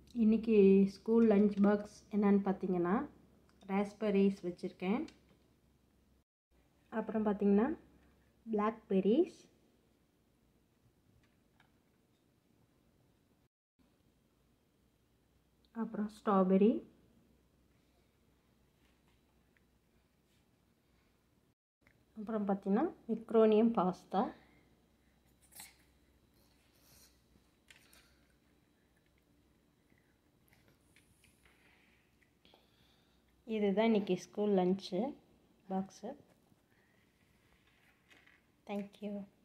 இன்றைக்கி school lunch box என்னன்னு பார்த்தீங்கன்னா ராஸ்பெரிஸ் வச்சுருக்கேன் அப்புறம் பார்த்தீங்கன்னா பிளாக்பெரிஸ் அப்புறம் ஸ்ட்ராபெரி அப்புறம் பார்த்தீங்கன்னா மிக்ரோனியம் பாஸ்தா இதுதான் இன்றைக்கி ஸ்கூல் லஞ்சு பாக்ஸு தேங்க்யூ